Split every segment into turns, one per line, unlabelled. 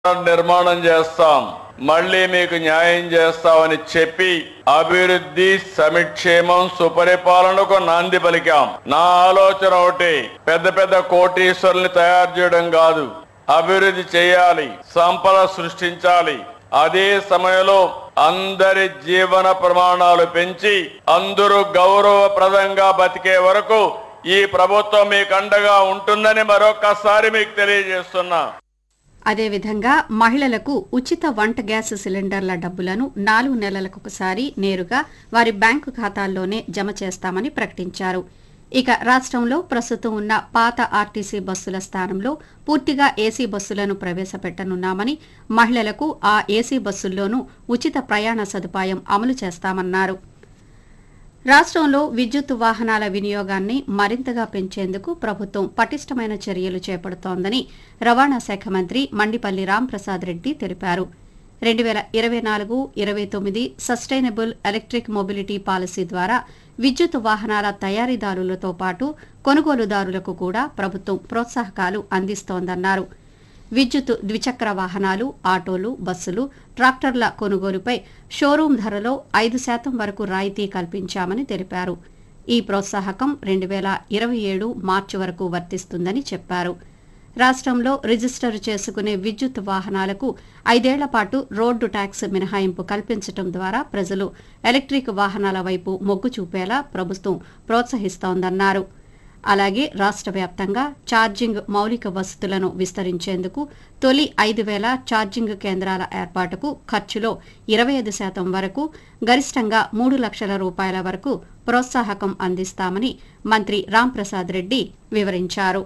నిర్మాణం చేస్తాం మళ్ళీ మీకు న్యాయం చేస్తామని చెప్పి అభివృద్ధి సమిక్షేమం సుపరిపాలనకు నాంది పలికాం నా ఆలోచన ఒకటి పెద్ద పెద్ద కోటీశ్వరుల్ని తయారు చేయడం కాదు అభివృద్ధి చేయాలి సంపద సృష్టించాలి అదే సమయంలో అందరి జీవన ప్రమాణాలు పెంచి అందరూ గౌరవప్రదంగా బతికే వరకు ఈ ప్రభుత్వం మీకు అండగా ఉంటుందని మరొక్కసారి మీకు తెలియజేస్తున్నా
అదేవిధంగా మహిళలకు ఉచిత వంట గ్యాస్ సిలిండర్ల డబ్బులను నాలుగు నెలలకొకసారి నేరుగా వారి బ్యాంకు ఖాతాల్లోనే జమ చేస్తామని ప్రకటించారు ఇక రాష్ట్రంలో ప్రస్తుతం ఉన్న పాత ఆర్టీసీ బస్సుల స్థానంలో పూర్తిగా ఏసీ బస్సులను ప్రవేశపెట్టనున్నామని మహిళలకు ఆ ఏసీ బస్సుల్లోనూ ఉచిత ప్రయాణ సదుపాయం అమలు చేస్తామన్నారు రాష్ట్రంలో విద్యుత్ వాహనాల వినియోగాన్ని మరింతగా పెంచేందుకు ప్రభుత్వం పటిష్టమైన చర్యలు చేపడుతోందని రవాణా శాఖ మంత్రి మండిపల్లి రాంప్రసాద్ రెడ్డి తెలిపారు రెండు వేల ఇరవై నాలుగు ఇరవై తొమ్మిది సస్టైనబుల్ ఎలక్ట్రిక్ మొబిలిటీ పాలసీ ద్వారా విద్యుత్ వాహనాల తయారీదారులతో పాటు కొనుగోలుదారులకు కూడా ప్రభుత్వం ప్రోత్సాహకాలు అందిస్తోందన్నారు విద్యుత్ ద్విచక్ర వాహనాలు ఆటోలు బస్సులు ట్రాక్టర్ల కొనుగోలుపై షోరూం ధరలో ఐదు శాతం వరకు రాయితీ కల్పించామని తెలిపారు ఈ ప్రోత్సాహకం రెండు వేల ఇరవై ఏడు మార్చి వరకు వర్తిస్తుందని చెప్పారు రాష్ట్రంలో రిజిస్టర్ చేసుకునే విద్యుత్ వాహనాలకు ఐదేళ్ల పాటు రోడ్డు ట్యాక్స్ మినహాయింపు కల్పించడం ద్వారా ప్రజలు ఎలక్ట్రిక్ వాహనాల వైపు మొగ్గు చూపేలా ప్రభుత్వం ప్రోత్సహిస్తోందన్నారు అలాగే రాష్ట్ర వ్యాప్తంగా ఛార్జింగ్ మౌలిక వసతులను విస్తరించేందుకు తొలి ఐదు వేల ఛార్జింగ్ కేంద్రాల ఏర్పాటుకు ఖర్చులో ఇరవై ఐదు శాతం వరకు గరిష్టంగా మూడు లక్షల రూపాయల వరకు ప్రోత్సాహకం అందిస్తామని మంత్రి రాంప్రసాద్ రెడ్డి వివరించారు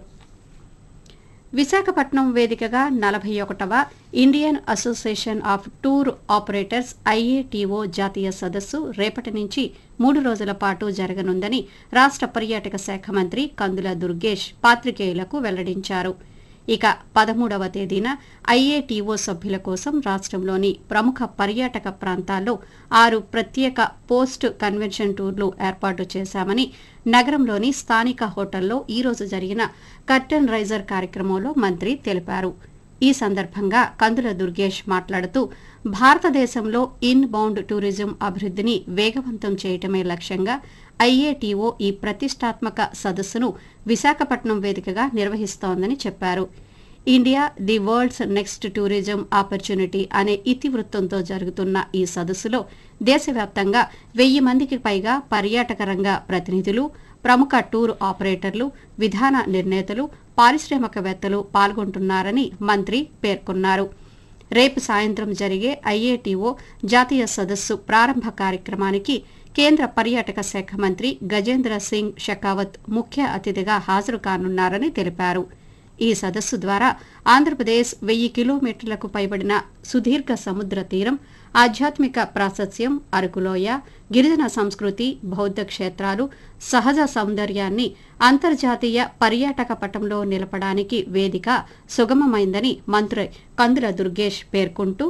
విశాఖపట్నం వేదికగా నలభై ఒకటవ Indian association of tour operators IATO జాతీయ సదస్సు రేపటి నుంచి మూడు రోజుల పాటు జరగనుందని రాష్ట్ర పర్యాటక శాఖ మంత్రి కందుల దుర్గేష్ పాత్రికేయులకు వెల్లడించారు ఇక పదమూడవ తేదీన ఐఏటీఓ సభ్యుల కోసం రాష్ట్రంలోని ప్రముఖ పర్యాటక ప్రాంతాల్లో ఆరు ప్రత్యేక పోస్ట్ కన్వెన్షన్ టూర్లు ఏర్పాటు చేశామని నగరంలోని స్థానిక హోటల్లో ఈ రోజు జరిగిన కర్టన్ రైజర్ కార్యక్రమంలో మంత్రి తెలిపారు ఈ సందర్భంగా కందుల దుర్గేష్ మాట్లాడుతూ భారతదేశంలో ఇన్ బౌండ్ టూరిజం అభివృద్ధిని వేగవంతం చేయటమే లక్ష్యంగా ఐఏటీఓ ఈ ప్రతిష్టాత్మక సదస్సును విశాఖపట్నం వేదికగా నిర్వహిస్తోందని చెప్పారు India the world's next tourism opportunity అనే ఇతివృత్తంతో జరుగుతున్న ఈ సదస్సులో దేశవ్యాప్తంగా వెయ్యి మందికి పైగా పర్యాటక రంగ ప్రతినిధులు ప్రముఖ టూర్ ఆపరేటర్లు విధాన నిర్ణేతలు పారిశ్రామికవేత్తలు పాల్గొంటున్నారని మంత్రి పేర్కొన్నారు రేపు సాయంత్రం జరిగే ఐఏటీఓ జాతీయ సదస్సు ప్రారంభ కార్యక్రమానికి కేంద్ర పర్యాటక శాఖ మంత్రి గజేంద్ర సింగ్ షెకావత్ ముఖ్య అతిథిగా హాజరు కానున్నారని తెలిపారు ఈ సదస్సు ద్వారా ఆంధ్రప్రదేశ్ వెయ్యి కిలోమీటర్లకు పైబడిన సుదీర్ఘ సముద్ర తీరం ఆధ్యాత్మిక ప్రాశస్యం అరకులోయ గిరిజన సంస్కృతి బౌద్ధ క్షేత్రాలు సహజ సౌందర్యాన్ని అంతర్జాతీయ పర్యాటక పటంలో నిలపడానికి వేదిక సుగమమైందని మంత్రి కందుల దుర్గేష్ పేర్కొంటూ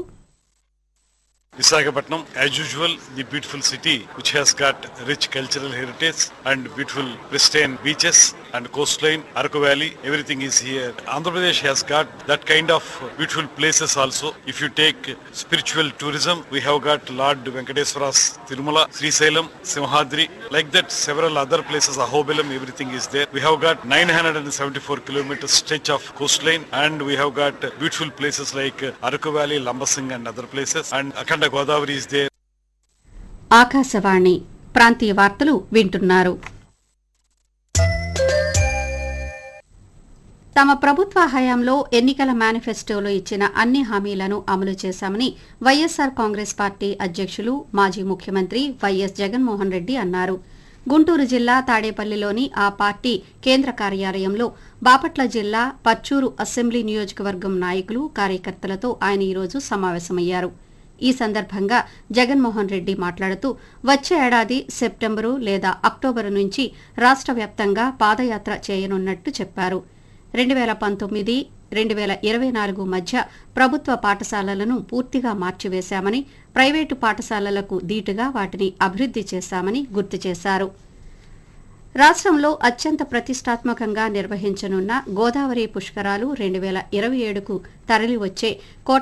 Visakhapatnam, as usual, the beautiful city which has got rich cultural heritage and beautiful pristine beaches and coastline, Arku Valley, everything is here. Andhra Pradesh has got that kind of beautiful places also. If you take spiritual tourism, we have got Lord Venkateswara's Tirumala, Sri Salem, Simhadri, like that several other places, Ahobilam, everything is there. We have got 974 kilometers stretch of coastline and we have got beautiful places like Arku Valley, Lambasing and other places and Akhanda Godavari is there.
Akashvani ప్రాంతీయ వార్తలు వింటున్నారు తమ ప్రభుత్వ హయాంలో ఎన్నికల మేనిఫెస్టోలో ఇచ్చిన అన్ని హామీలను అమలు చేశామని వైఎస్సార్ కాంగ్రెస్ పార్టీ అధ్యక్షులు మాజీ ముఖ్యమంత్రి వైఎస్ జగన్మోహన్ రెడ్డి అన్నారు గుంటూరు జిల్లా తాడేపల్లిలోని ఆ పార్టీ కేంద్ర కార్యాలయంలో బాపట్ల జిల్లా పర్చూరు అసెంబ్లీ నియోజకవర్గం నాయకులు కార్యకర్తలతో ఆయన ఈరోజు సమావేశమయ్యారు ఈ సందర్భంగా జగన్మోహన్ రెడ్డి మాట్లాడుతూ వచ్చే ఏడాది సెప్టెంబరు లేదా అక్టోబరు నుంచి రాష్ట్ర వ్యాప్తంగా పాదయాత్ర చేయనున్నట్టు చెప్పారు రెండు వేల పంతొమ్మిది రెండు వేల ఇరవై నాలుగు మధ్య ప్రభుత్వ పాఠశాలలను పూర్తిగా మార్చివేశామని ప్రైవేటు పాఠశాలలకు దీటుగా వాటిని అభివృద్ది చేశామని గుర్తు చేశారు రాష్ట్రంలో అత్యంత ప్రతిష్టాత్మకంగా నిర్వహించనున్న గోదావరి పుష్కరాలు రెండు వేల ఇరవై ఏడుకు తరలివచ్చే కోట